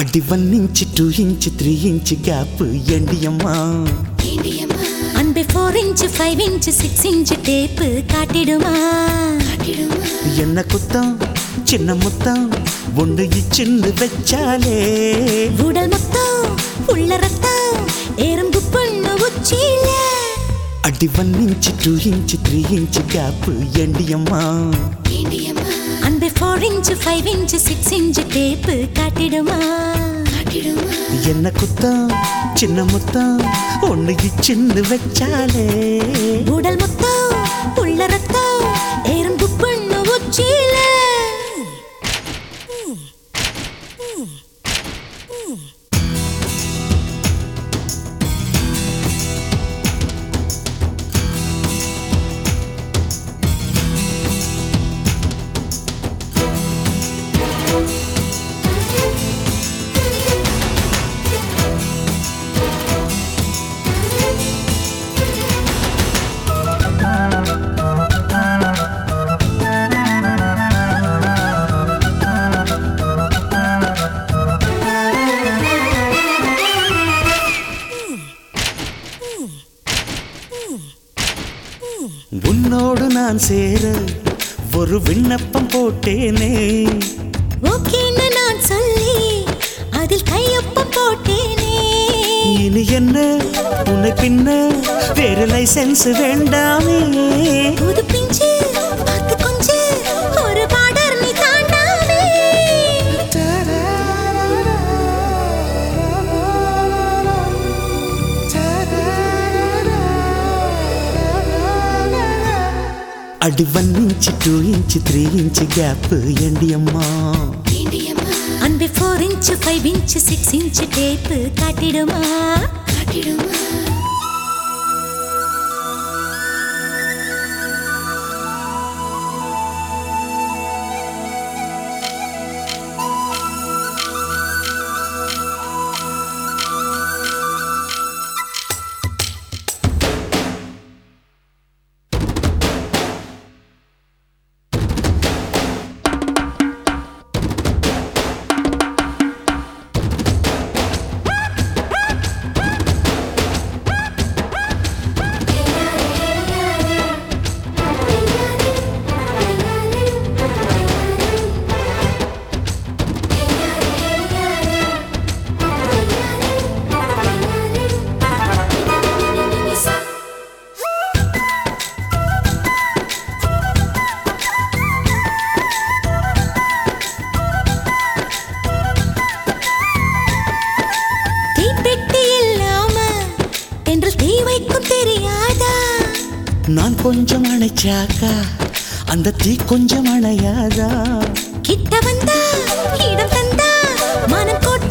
అడ్డి one inch two inch three inch gap ఎండి అమ్మా அன்பே four inch five inch six inch tape காட்டிடுமா என்ன குத்தம் சின்ன முத்தம் ஒன்று இச்சின்னு வச்சாலே உடல் மொத்தம் உள்ள ரத்தம் எறும்பு பொண்ணு உச்சியில అడ్డి one inch two inch three inch gap ఎండి అమ్మా அன்பே four inch five inch six inch tape காட்டிடுமா என்ன குத்தம் சின்ன முத்தம் ஒன்று இச்சின்னு வச்சாலே உடல் மொத்தம் உள்ள ரத்தம் எறும்பு பொண்ணு உச்சியில உன்னோடு நான் சேர ஒரு விண்ணப்பம் போட்டேனே ஓகேன்னு நான் சொல்லி அதில் கையொப்பம் போட்டேனே இனி என்ன உன்னை பின்ன வேறு லைசென்ஸ் வேண்டாமே புது பிஞ்சு பத்து கொஞ்சு ஒரு பார்டர் நீ தாண்டாமே అడి one inch two inch three inch gap ఎండి అమ్మా அன்பே four inch five inch six inch tape காட்டிடுமா தீப்பெட்டி இல்லாம தென்றல் தீ வைக்கும் தெரியாதா நான் கொஞ்சம் அணைச்சாக்கா அந்த தீ கொஞ்சம் அணையாதா கிட்ட வந்தா இடம் தந்தா மனம் கோட்டை